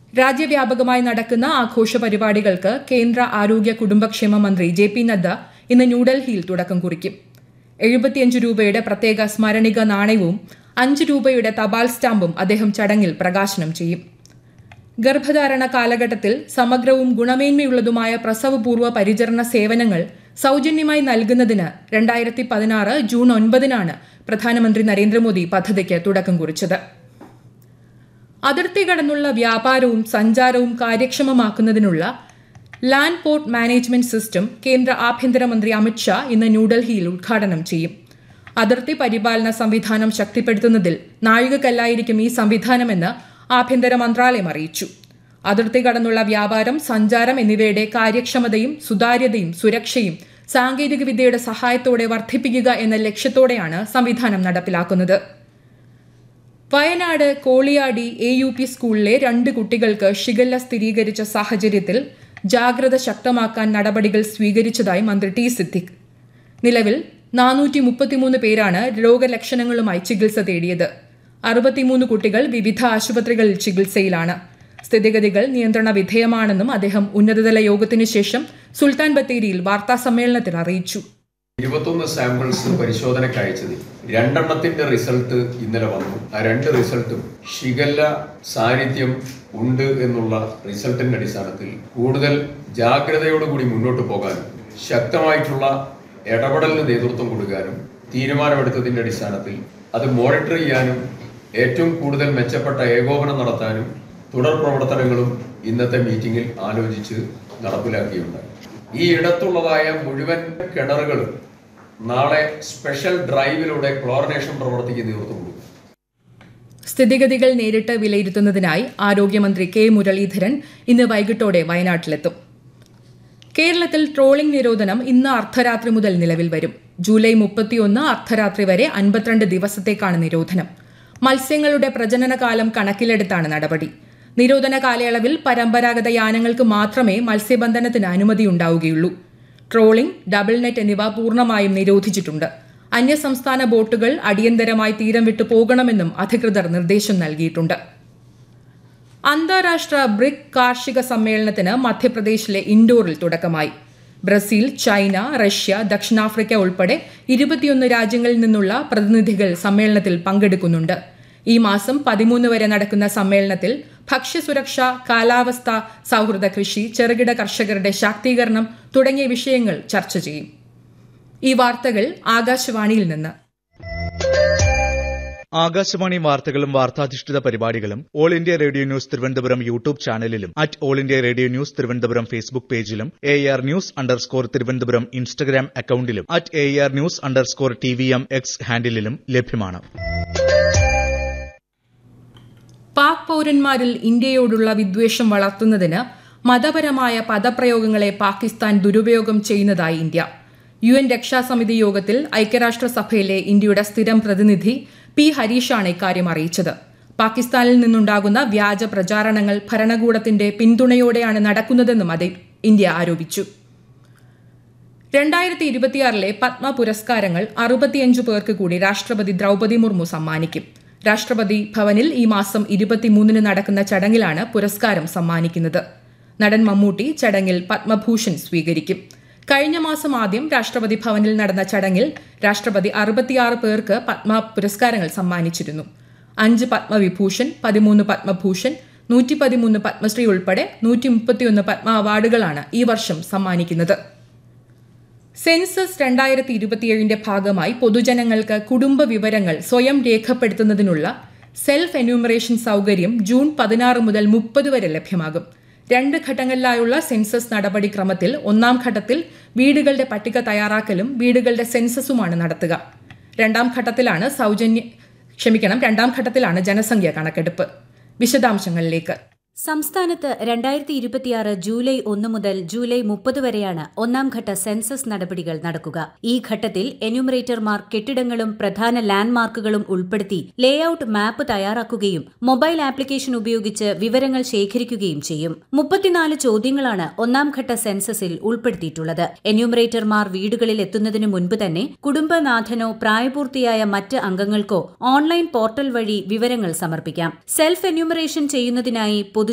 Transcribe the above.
രാജ്യവ്യാപകമായി നടക്കുന്ന ആഘോഷ പരിപാടികൾക്ക് കേന്ദ്ര ആരോഗ്യ കുടുംബക്ഷേമ മന്ത്രി ജെ പി നദ്ദ ഇന്ന് ന്യൂഡൽഹിയിൽ തുടക്കം കുറിക്കും എഴുപത്തിയഞ്ച് രൂപയുടെ പ്രത്യേക സ്മരണിക നാണയവും അഞ്ച് രൂപയുടെ തപാൽ സ്റ്റാമ്പും അദ്ദേഹം ചടങ്ങിൽ പ്രകാശനം ചെയ്യും ഗർഭധാരണ കാലഘട്ടത്തിൽ സമഗ്രവും ഗുണമേന്മയുള്ളതുമായ പ്രസവപൂർവ്വ പരിചരണ സേവനങ്ങൾ സൗജന്യമായി നൽകുന്നതിന് രണ്ടായിരത്തി പതിനാറ് ജൂൺ ഒൻപതിനാണ് പ്രധാനമന്ത്രി നരേന്ദ്രമോദി പദ്ധതിക്ക് തുടക്കം കുറിച്ചത് അതിർത്തി കടന്നുള്ള വ്യാപാരവും സഞ്ചാരവും കാര്യക്ഷമമാക്കുന്നതിനുള്ള ലാൻഡ് പോർട്ട് മാനേജ്മെന്റ് സിസ്റ്റം കേന്ദ്ര ആഭ്യന്തരമന്ത്രി അമിത്ഷാ ഇന്ന് ന്യൂഡൽഹിയിൽ ഉദ്ഘാടനം ചെയ്യും അതിർത്തി പരിപാലന സംവിധാനം ശക്തിപ്പെടുത്തുന്നതിൽ നാഴികക്കല്ലായിരിക്കും ഈ സംവിധാനമെന്ന് ആഭ്യന്തര മന്ത്രാലയം അറിയിച്ചു അതിർത്തി കടന്നുള്ള വ്യാപാരം സഞ്ചാരം എന്നിവയുടെ കാര്യക്ഷമതയും സുതാര്യതയും സുരക്ഷയും സാങ്കേതികവിദ്യയുടെ സഹായത്തോടെ വർദ്ധിപ്പിക്കുക എന്ന ലക്ഷ്യത്തോടെയാണ് സംവിധാനം നടപ്പിലാക്കുന്നത് Wayanad Koliyadi A U P സ്കൂളിലെ രണ്ട് കുട്ടികൾക്ക് ഷിഗല്ല സ്ഥിരീകരിച്ച സാഹചര്യത്തിൽ ജാഗ്രത ശക്തമാക്കാൻ നടപടികൾ സ്വീകരിച്ചതായി മന്ത്രി ടി സിദ്ദിഖ് നിലവിൽ നാനൂറ്റി മുപ്പത്തിമൂന്ന് പേരാണ് രോഗലക്ഷണങ്ങളുമായി ചികിത്സ തേടിയത് അറുപത്തിമൂന്ന് കുട്ടികൾ വിവിധ ആശുപത്രികളിൽ ചികിത്സയിലാണ് സ്ഥിതിഗതികൾ നിയന്ത്രണ വിധേയമാണെന്നും അദ്ദേഹം ഉന്നതതല യോഗത്തിനു ശേഷം സുൽത്താൻ ബത്തേരിയിൽ വാർത്താസമ്മേളനത്തിൽ അറിയിച്ചു ഇരുപത്തൊന്ന് സാമ്പിൾസ് പരിശോധനയ്ക്ക് അയച്ചത് രണ്ടെണ്ണത്തിന്റെ റിസൾട്ട് ഇന്നലെ വന്നു ആ രണ്ട് റിസൾട്ടും ഷിഗല്ല സാന്നിധ്യം ഉണ്ട് എന്നുള്ള റിസൾട്ടിന്റെ അടിസ്ഥാനത്തിൽ കൂടുതൽ ജാഗ്രതയോടുകൂടി മുന്നോട്ട് പോകാനും ശക്തമായിട്ടുള്ള ഇടപെടലിന് നേതൃത്വം കൊടുക്കാനും തീരുമാനമെടുത്തതിന്റെ അടിസ്ഥാനത്തിൽ അത് മോണിറ്റർ ചെയ്യാനും ഏറ്റവും കൂടുതൽ മെച്ചപ്പെട്ട ഏകോപനം നടത്താനും തുടർ പ്രവർത്തനങ്ങളും ഇന്നത്തെ മീറ്റിംഗിൽ ആലോചിച്ച് നടപ്പിലാക്കിയുണ്ടായി ഈ ഇടത്തുള്ളതായ മുഴുവൻ കിണറുകളും നാളെ സ്പെഷ്യൽ ഡ്രൈവിലൂടെ ക്ലോറിനേഷൻ പ്രവർത്തിക്ക് നേതൃത്വം കൊടുക്കും സ്ഥിതിഗതികൾ നേരിട്ട് വിലയിരുത്തുന്നതിനായി ആരോഗ്യമന്ത്രി കെ മുരളീധരൻ ഇന്ന് വൈകിട്ടോടെ വയനാട്ടിലെത്തും കേരളത്തിൽ ട്രോളിംഗ് നിരോധനം ഇന്ന് അർദ്ധരാത്രി മുതൽ നിലവിൽ വരും ജൂലൈ മുപ്പത്തിയൊന്ന് അർദ്ധരാത്രി വരെ അൻപത്തിരണ്ട് ദിവസത്തേക്കാണ് നിരോധനം മത്സ്യങ്ങളുടെ പ്രജനനകാലം കണക്കിലെടുത്താണ് നടപടി നിരോധന കാലയളവിൽ പരമ്പരാഗത യാനങ്ങൾക്ക് മാത്രമേ മത്സ്യബന്ധനത്തിന് അനുമതിയുണ്ടാവുകയുള്ളൂ ട്രോളിംഗ് ഡബിൾ നെറ്റ് എന്നിവ പൂർണ്ണമായും നിരോധിച്ചിട്ടുണ്ട് അന്യസംസ്ഥാന ബോട്ടുകൾ അടിയന്തരമായി തീരം വിട്ടു പോകണമെന്നും അധികൃതർ നിർദ്ദേശം നൽകിയിട്ടുണ്ട് അന്താരാഷ്ട്ര ബ്രിക് കാർഷിക സമ്മേളനത്തിന് മധ്യപ്രദേശിലെ ഇൻഡോറിൽ തുടക്കമായി ബ്രസീൽ ചൈന റഷ്യ ദക്ഷിണാഫ്രിക്ക ഉൾപ്പെടെ ഇരുപത്തിയൊന്ന് രാജ്യങ്ങളിൽ നിന്നുള്ള പ്രതിനിധികൾ സമ്മേളനത്തിൽ പങ്കെടുക്കുന്നുണ്ട് ഈ മാസം പതിമൂന്ന് വരെ നടക്കുന്ന സമ്മേളനത്തിൽ ഭക്ഷ്യസുരക്ഷ കാലാവസ്ഥ സൗഹൃദ കൃഷി ചെറുകിട കർഷകരുടെ ശാക്തീകരണം തുടങ്ങിയ വിഷയങ്ങൾ ചർച്ച ചെയ്യും ഈ വാർത്തകൾ ആകാശവാണിയിൽ നിന്ന് ആകാശവാണി വാർത്തകളും വാർത്താധിഷ്ഠിത പരിപാടികളും all India radio news Thiruvananthapuram YouTube ചാനലിലും at all India radio news Thiruvananthapuram Facebook പേജിലും A R news underscore Thiruvananthapuram Instagram അക്കൌണ്ടിലും at A R news underscore T V M X ഹാൻഡിലും ലഭ്യമാണ് പാക് പൌരന്മാരിൽ ഇന്ത്യയോടുള്ള വിദ്വേഷം വളർത്തുന്നതിന് മതപരമായ പദപ്രയോഗങ്ങളെ പാകിസ്ഥാൻ ദുരുപയോഗം ചെയ്യുന്നതായി ഇന്ത്യ യു എൻ രക്ഷാസമിതി യോഗത്തിൽ ഐക്യരാഷ്ട്രസഭയിലെ ഇന്ത്യയുടെ സ്ഥിരം പ്രതിനിധി പി ഹരീഷാണ് ഇക്കാര്യം അറിയിച്ചത് പാകിസ്ഥാനിൽ നിന്നുണ്ടാകുന്ന വ്യാജ പ്രചാരണങ്ങൾ ഭരണകൂടത്തിന്റെ പിന്തുണയോടെയാണ് നടക്കുന്നതെന്നും അത് ഇന്ത്യ ആരോപിച്ചു രണ്ടായിരത്തി ഇരുപത്തിയാറിലെ പത്മ പുരസ്കാരങ്ങൾ അറുപത്തിയഞ്ചു പേർക്ക് കൂടി രാഷ്ട്രപതി ദ്രൗപദി മുർമു സമ്മാനിക്കും രാഷ്ട്രപതി ഭവനിൽ ഈ മാസം ഇരുപത്തിമൂന്നിന് നടക്കുന്ന ചടങ്ങിലാണ് പുരസ്കാരം സമ്മാനിക്കുന്നത് നടൻ മമ്മൂട്ടി ചടങ്ങിൽ പത്മഭൂഷൺ സ്വീകരിക്കും കഴിഞ്ഞ മാസം ആദ്യം രാഷ്ട്രപതി ഭവനിൽ നടന്ന ചടങ്ങിൽ രാഷ്ട്രപതി അറുപത്തിയാറ് പേർക്ക് പത്മ പുരസ്കാരങ്ങൾ സമ്മാനിച്ചിരുന്നു അഞ്ച് പത്മവിഭൂഷൺ പതിമൂന്ന് പത്മഭൂഷൺ നൂറ്റി പതിമൂന്ന് പത്മശ്രീ ഉൾപ്പെടെ നൂറ്റി മുപ്പത്തിയൊന്ന് പത്മ അവാർഡുകളാണ് ഈ വർഷം സമ്മാനിക്കുന്നത് സെൻസസ് രണ്ടായിരത്തി ഇരുപത്തിയേഴിന്റെ ഭാഗമായി പൊതുജനങ്ങൾക്ക് കുടുംബ വിവരങ്ങൾ സ്വയം രേഖപ്പെടുത്തുന്നതിനുള്ള സെൽഫ് എന്യൂമറേഷൻ സൗകര്യം ജൂൺ പതിനാറ് മുതൽ മുപ്പത് വരെ ലഭ്യമാകും രണ്ട് ഘട്ടങ്ങളിലായുള്ള സെൻസസ് നടപടിക്രമത്തിൽ ഒന്നാം ഘട്ടത്തിൽ വീടുകളുടെ പട്ടിക തയ്യാറാക്കലും വീടുകളുടെ സെൻസസുമാണ് നടത്തുക രണ്ടാം ഘട്ടത്തിലാണ് സൗജന്യ ക്ഷമിക്കണം രണ്ടാം ഘട്ടത്തിലാണ് ജനസംഖ്യ കണക്കെടുപ്പ് വിശദാംശങ്ങളിലേക്ക് സംസ്ഥാനത്ത് രണ്ടായിരത്തി ഇരുപത്തിയാറ് ജൂലൈ ഒന്ന് മുതൽ ജൂലൈ മുപ്പത് വരെയാണ് ഒന്നാം ഘട്ട സെൻസസ് നടപടികൾ നടക്കുക ഈ ഘട്ടത്തിൽ എന്യൂമറേറ്റർമാർ കെട്ടിടങ്ങളും പ്രധാന ലാൻഡ്മാർക്കുകളും ഉൾപ്പെടുത്തി ലേഔട്ട് മാപ്പ് തയ്യാറാക്കുകയും മൊബൈൽ ആപ്ലിക്കേഷൻ ഉപയോഗിച്ച് വിവരങ്ങൾ ശേഖരിക്കുകയും ചെയ്യും മുപ്പത്തിനാല് ചോദ്യങ്ങളാണ് ഒന്നാം ഘട്ട സെൻസസിൽ ഉൾപ്പെടുത്തിയിട്ടുള്ളത് എന്യൂമറേറ്റർമാർ വീടുകളിൽ എത്തുന്നതിനു മുൻപ് തന്നെ കുടുംബനാഥനോ പ്രായപൂർത്തിയായ മറ്റ് അംഗങ്ങൾക്കോ ഓൺലൈൻ പോർട്ടൽ വഴി വിവരങ്ങൾ സമർപ്പിക്കാം സെൽഫ് എന്യൂമറേഷൻ ചെയ്യുന്നതിനായി പൊതു